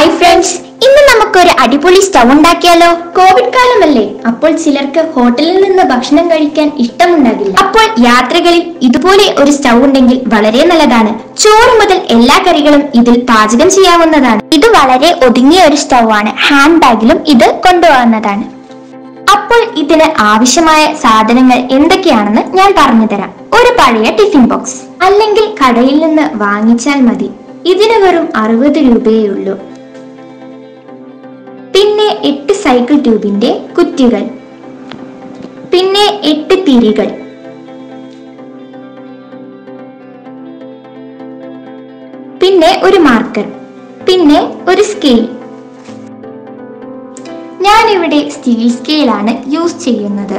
hi friends ഇന്ന് നമുക്കൊരു അടിപൊളി സ്റ്റൗ ഉണ്ടാക്കിയാലോ കോവിഡ് കാലമല്ലേ അപ്പോൾ ചിലർക്ക് ഹോട്ടലിൽ നിന്ന് ഭക്ഷണം കഴിക്കാൻ ഇഷ്ടമുണ്ടാകില്ല അപ്പോൾ യാത്രകളിൽ ഇതുപോലെ ഒരു സ്റ്റൗ ഉണ്ടെങ്കിൽ വളരെ നല്ലതാണ് ചോറ് മുതൽ എല്ലാ കറികളും ഇതിൽ പാചകം ചെയ്യാവുന്നതാണ് ഇത് വളരെ ഒതുങ്ങിയ ഒരു സ്റ്റൗ ആണ് ഹാൻഡ് ബാഗിലും ഇത് കൊണ്ടുപോകുന്നതാണ് അപ്പോൾ ഇതിന് ആവശ്യമായ സാധനങ്ങൾ എന്തൊക്കെയാണെന്ന് ഞാൻ പറഞ്ഞു തരാം ഒരു പഴയ ടിഫിൻ ബോക്സ് അല്ലെങ്കിൽ കടയിൽ നിന്ന് വാങ്ങിച്ചാൽ മതി ഇതിന് വെറും അറുപത് രൂപയേ ഉള്ളൂ പിന്നെ എട്ട് സൈക്കിൾ ട്യൂബിന്റെ കുറ്റികൾ പിന്നെ എട്ട് തിരികൾ പിന്നെ ഒരു മാർക്കർ പിന്നെ ഒരു സ്കെയിൽ ഞാൻ ഇവിടെ സ്റ്റീൽ സ്കെയിലാണ് യൂസ് ചെയ്യുന്നത്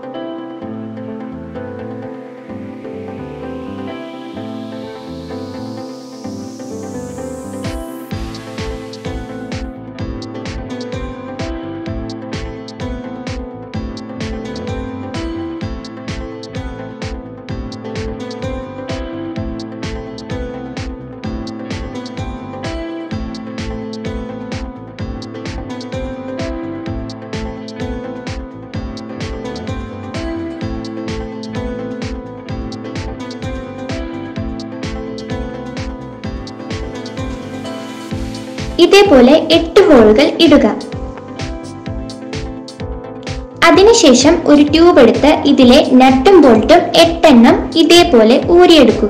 ഇതേപോലെ എട്ട് ഹോളുകൾ ഇടുക അതിനുശേഷം ഒരു ട്യൂബ് എടുത്ത് ഇതിലെ നട്ടും ബോൾട്ടും എട്ടെണ്ണം ഇതേപോലെ ഊരിയെടുക്കുക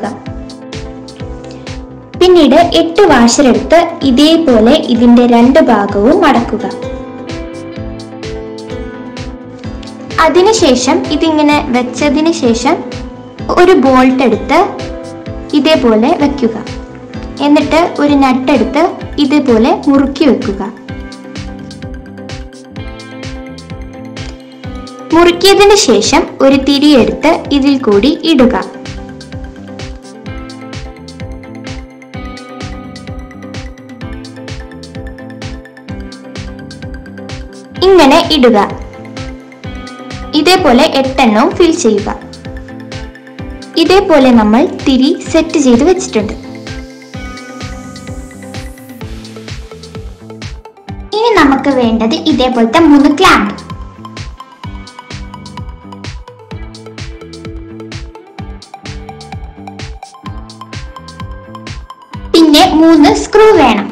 പിന്നീട് എട്ട് വാഷർ എടുത്ത് ഇതേപോലെ ഇതിന്റെ രണ്ട് ഭാഗവും മടക്കുക അതിനുശേഷം ഇതിങ്ങനെ വെച്ചതിന് ശേഷം ഒരു ബോൾട്ട് എടുത്ത് ഇതേപോലെ വെക്കുക എന്നിട്ട് ഒരു നട്ടെടുത്ത് ഇതേപോലെ മുറുക്കി വെക്കുക മുറുക്കിയതിന് ശേഷം ഒരു തിരിയെടുത്ത് ഇതിൽ കൂടി ഇടുക ഇങ്ങനെ ഇടുക ഇതേപോലെ എട്ടെണ്ണവും ഫിൽ ചെയ്യുക ഇതേപോലെ നമ്മൾ തിരി സെറ്റ് ചെയ്ത് വെച്ചിട്ടുണ്ട് ഇനി നമുക്ക് വേണ്ടത് ഇതേപോലത്തെ മൂന്ന് ക്ലാമ്പ് പിന്നെ മൂന്ന് സ്ക്രൂ വേണം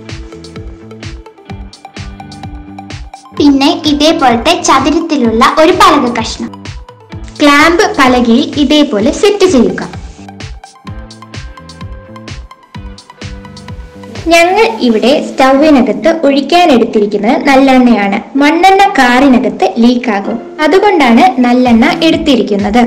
പിന്നെ ഇതേപോലത്തെ ചതുരത്തിലുള്ള ഒരു പലക കഷ്ണം ക്ലാമ്പ് പലകയിൽ ഇതേപോലെ സെറ്റ് ചെയ്യുക ഞങ്ങൾ ഇവിടെ സ്റ്റൗവിനകത്ത് ഒഴിക്കാൻ എടുത്തിരിക്കുന്നത് നല്ലെണ്ണയാണ് മണ്ണെണ്ണ കാറിനകത്ത് ലീക്കാകും അതുകൊണ്ടാണ് നല്ലെണ്ണ എടുത്തിരിക്കുന്നത്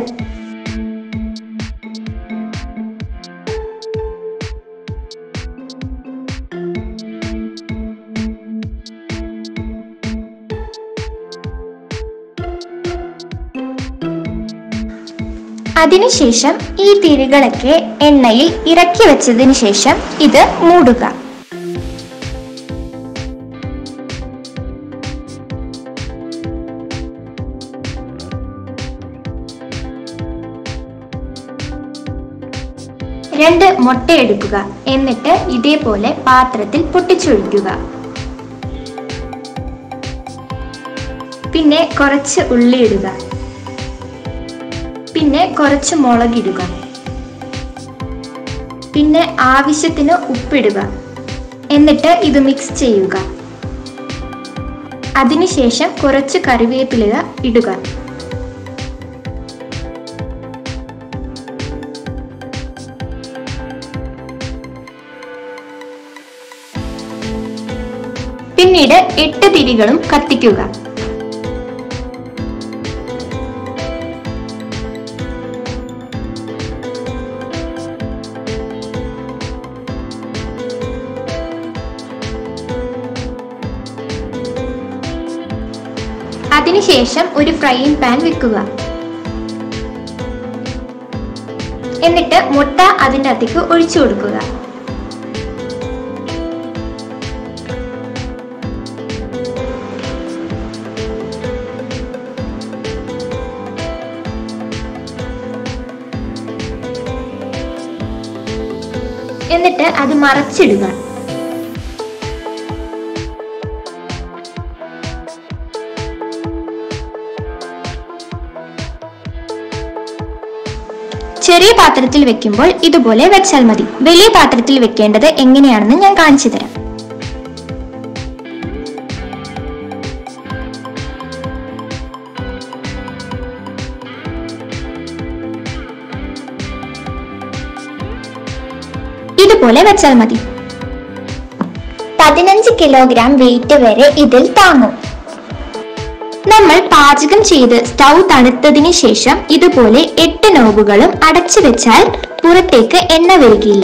അതിനുശേഷം ഈ തിരികളൊക്കെ എണ്ണയിൽ ഇറക്കി വെച്ചതിന് ശേഷം ഇത് മൂടുക രണ്ട് മുട്ട എടുക്കുക എന്നിട്ട് ഇതേപോലെ പാത്രത്തിൽ പൊട്ടിച്ചൊഴിക്കുക പിന്നെ കുറച്ച് ഉള്ളി ഇടുക പിന്നെ കുറച്ച് മുളകിടുക പിന്നെ ആവശ്യത്തിന് ഉപ്പിടുക എന്നിട്ട് ഇത് മിക്സ് ചെയ്യുക അതിനുശേഷം കുറച്ച് കറിവേപ്പില ഇടുക പിന്നീട് എട്ട് തിരികളും കത്തിക്കുക അതിനുശേഷം ഒരു ഫ്രൈയിങ് പാൻ വെക്കുക എന്നിട്ട് മുട്ട അതിൻ്റെ അകത്തേക്ക് ഒഴിച്ചു കൊടുക്കുക എന്നിട്ട് അത് മറച്ചിടുക ചെറിയ പാത്രത്തിൽ വെക്കുമ്പോൾ ഇതുപോലെ വെച്ചാൽ മതി വലിയ പാത്രത്തിൽ വെക്കേണ്ടത് എങ്ങനെയാണെന്ന് ഞാൻ കാണിച്ചു തരാം ഇതുപോലെ വെച്ചാൽ മതി പതിനഞ്ച് കിലോഗ്രാം വെയിറ്റ് വരെ ഇതിൽ താങ്ങും നമ്മൾ പാചകം ചെയ്ത് സ്റ്റൗ തണുത്തതിന് ശേഷം ഇതുപോലെ എട്ട് നോബുകളും അടച്ചു വെച്ചാൽ പുറത്തേക്ക് എണ്ണ വരികയില്ല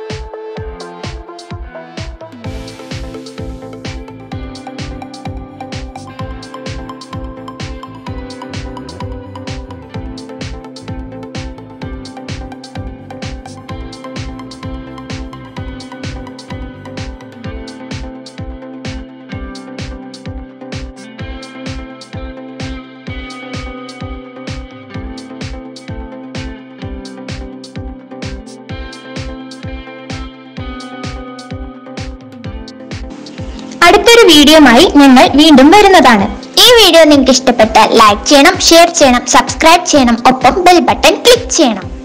അടുത്തൊരു വീഡിയോയുമായി ഞങ്ങൾ വീണ്ടും വരുന്നതാണ് ഈ വീഡിയോ നിങ്ങൾക്ക് ഇഷ്ടപ്പെട്ടാൽ ലൈക്ക് ചെയ്യണം ഷെയർ ചെയ്യണം സബ്സ്ക്രൈബ് ചെയ്യണം ഒപ്പം ബെൽ ബട്ടൺ ക്ലിക്ക് ചെയ്യണം